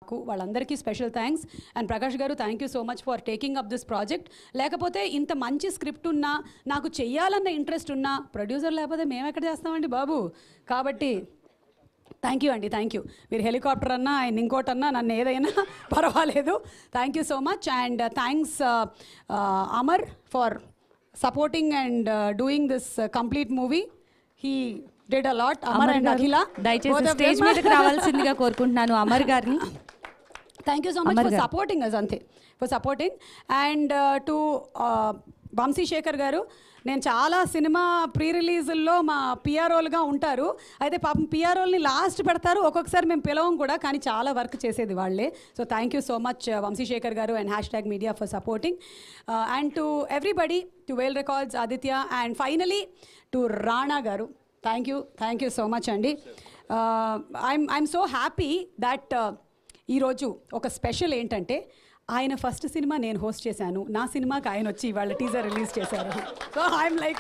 కు వాళ్ళందరికీ special thanks and Prakash garu thank you so much for taking up this project లేకపోతే ఇంత మంచి స్క్రిప్ట్ ఉన్నా నాకు చెయ్యాలన్న ఇంట్రెస్ట్ ఉన్నా ప్రొడ్యూసర్ లేకపోతే మేము ఎక్కడ చేస్తామండి బాబు కాబట్టి థ్యాంక్ యూ అండి థ్యాంక్ యూ మీరు హెలికాప్టర్ అన్నా ఆయన ఇంకోటి అన్నా నన్ను ఏదైనా పర్వాలేదు thank you so much and thanks Amar for supporting and doing this complete movie he did a lot Amar and Akhila దయచేసి స్టేజ్ మీదకి రావాల్సిందిగా కోరుకుంటున్నాను అమర్ గారిని thank you so much for supporting us అంతే for supporting and to Vamsi Shekar garu నేను చాలా సినిమా ప్రీ రిలీజుల్లో మా పిఆర్ఓలుగా ఉంటారు అయితే పాపం పిఆర్ఓల్ని లాస్ట్ పెడతారు ఒక్కొక్కసారి మేము పిలవం కూడా కానీ చాలా వర్క్ చేసేది వాళ్ళే so thank you so much Vamsi Shekar garu and hashtag media for supporting and to everybody to Vel records Aditya and finally to Rana garu thank you thank you so much అండి I'm I'm so happy that ఈరోజు ఒక special ఏంటంటే ఆయన first cinema నేను host చేశాను నా సినిమాకి ఆయన వచ్చి వాళ్ళ టీజర్ రిలీజ్ చేశారు so I'm like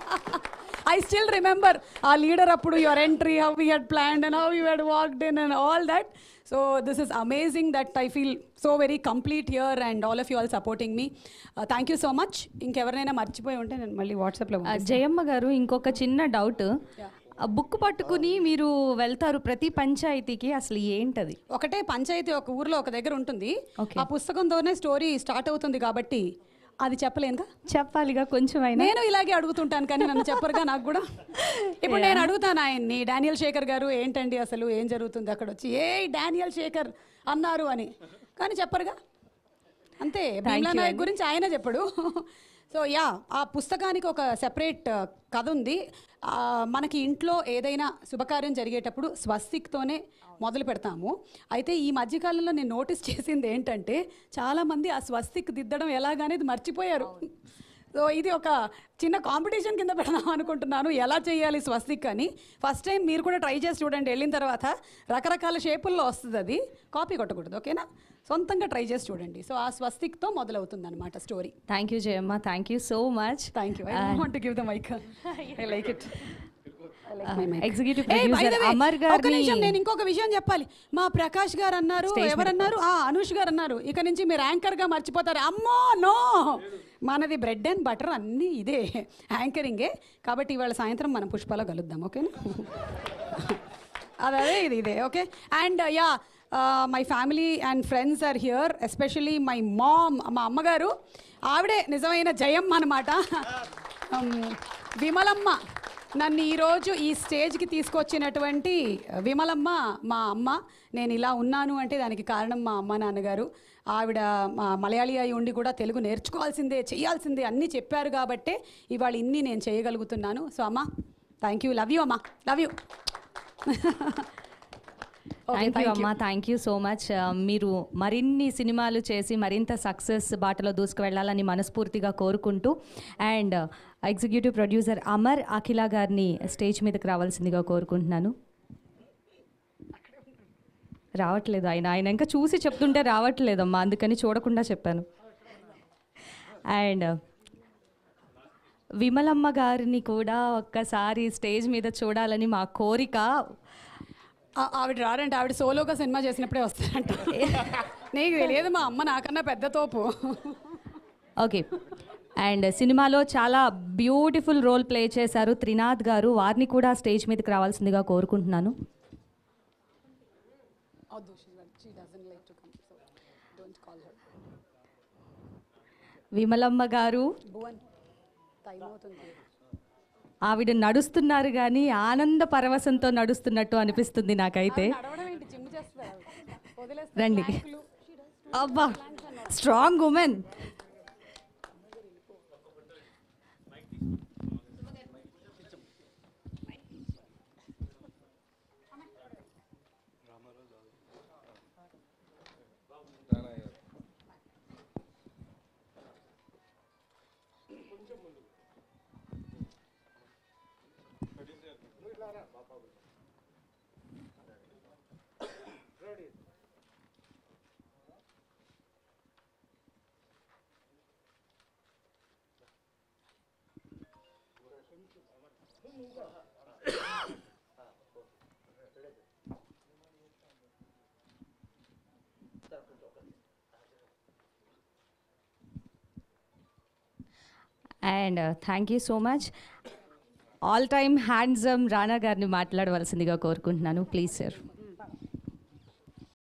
I still remember uh Leader అప్పుడు your entry how you had planned and how you had walked in and all that so this is amazing that I feel so very complete here and all of you all supporting me thank you so much ఇంకెవరినైనా మర్చిపోయి ఉంటే నేను మళ్ళీ వాట్సాప్లో ఆ, జయమ్మ గారు ఇంకొక చిన్న డౌట్ బుక్ పట్టుకుని మీరు వెళ్తారు ప్రతి పంచాయతీకి అసలు ఏంటది ఒకటే పంచాయతీ ఒక ఊర్లో ఒక దగ్గర ఉంటుంది Okay. ఆ పుస్తకంతోనే స్టోరీ స్టార్ట్ అవుతుంది కాబట్టి అది చెప్పలేనుగా చెప్పాలిగా కొంచెం అయినా నేను ఇలాగే అడుగుతుంటాను కానీ నన్ను చెప్పరుగా నాకు కూడా ఇప్పుడు నేను అడుగుతాను ఆయన్ని డానియల్ శేఖర్ గారు ఏంటండి అసలు ఏం జరుగుతుంది అక్కడ వచ్చి ఏ డానియల్ శేఖర్ అన్నారు అని కానీ చెప్పరుగా అంతే భీమ్లా నాయక్ గురించి ఆయన చెప్పడు సో యా ఆ పుస్తకానికి ఒక సెపరేట్ కథ ఉంది ఆ, మనకి ఇంట్లో ఏదైనా శుభకార్యం జరిగేటప్పుడు స్వస్తిక్తోనే మొదలు పెడతాము అయితే ఈ మధ్యకాలంలో నేను నోటీస్ చేసింది ఏంటంటే చాలామంది ఆ స్వస్తిక్ దిద్దడం ఎలాగనేది మర్చిపోయారు సో ఇది ఒక చిన్న కాంపిటీషన్ కింద పెడదాం అనుకుంటున్నాను ఎలా చేయాలి స్వస్తిక్ అని ఫస్ట్ టైం మీరు కూడా ట్రై చేసి చూడండి వెళ్ళిన తర్వాత రకరకాల షేపుల్లో వస్తుంది అది కాపీ కొట్టకూడదు ఓకేనా సొంతంగా ట్రై చేసి చూడండి సో ఆ స్వస్తిక్తో మొదలవుతుంది అనమాట story thank you Jayamma thank you so much thank you I want give the mic I like it executive producer Amar గారిని నేను ఇంకొక విషయం చెప్పాలి మా ప్రకాష్ గారు అన్నారు ఎవరన్నారు ఆ అనుష్ గారు అన్నారు ఇక నుంచి మీరు యాంకర్ గా మర్చిపోతారు అమ్మో నో మనది బ్రెడ్ అండ్ బటర్ అన్నీ ఇదే యాంకరింగే కాబట్టి ఇవాళ సాయంత్రం మనం పుష్పాలో కలుద్దాం ఓకేనా అదే ఇది ఇదే okay and yeah my family and friends are here especially my mom మా అమ్మగారు ఆవిడే నిజమైన జయం అనమాట విమలమ్మ నన్ను ఈరోజు ఈ స్టేజ్కి తీసుకొచ్చినటువంటి విమలమ్మ మా అమ్మ నేను ఇలా ఉన్నాను అంటే దానికి కారణం మా అమ్మ నాన్నగారు ఆవిడ మా మలయాళీ అయి ఉండి కూడా తెలుగు నేర్చుకోవాల్సిందే చేయాల్సిందే అన్నీ చెప్పారు కాబట్టే ఇవాళ ఇన్ని నేను చేయగలుగుతున్నాను సో అమ్మ థ్యాంక్ యూ లవ్ యూ అమ్మా లవ్ యూ థ్యాంక్ యూ అమ్మా థ్యాంక్ యూ సో మచ్ మీరు మరిన్ని సినిమాలు చేసి మరింత సక్సెస్ బాటలో దూసుకువెళ్ళాలని మనస్ఫూర్తిగా కోరుకుంటూ and executive producer Amar Akhila గారిని స్టేజ్ మీదకి రావాల్సిందిగా కోరుకుంటున్నాను రావట్లేదు ఆయన ఆయన ఇంకా చూసి చెప్తుంటే రావట్లేదమ్మా అందుకని చూడకుండా చెప్పాను అండ్ విమలమ్మ గారిని కూడా ఒక్కసారి స్టేజ్ మీద చూడాలని మా కోరిక ఆ- ఆవిడ రారంటే ఆవిడ సోలోగా సినిమా చేసినప్పుడే వస్తారంట నీకు తెలియదు మా అమ్మ నాకన్నా పెద్ద తోపు ఓకే అండ్ సినిమాలో చాలా బ్యూటిఫుల్ రోల్ ప్లే చేశారు త్రినాథ్ గారు వారిని కూడా స్టేజ్ మీదకి రావాల్సిందిగా కోరుకుంటున్నాను విమలమ్మ గారు ఆవిడ నడుస్తున్నారు కానీ ఆనంద పరవశంతో నడుస్తున్నట్టు అనిపిస్తుంది నాకైతే నడవడం ఏంటి జిమ్ చేస్తుంది ఆవిడ. వదిలేస్తే రండి అబ్బా strong women and thank you so much all time handsome Rana గారిని మాట్లాడవలసిందిగా కోరుకుంటున్నాను ప్లీజ్ సార్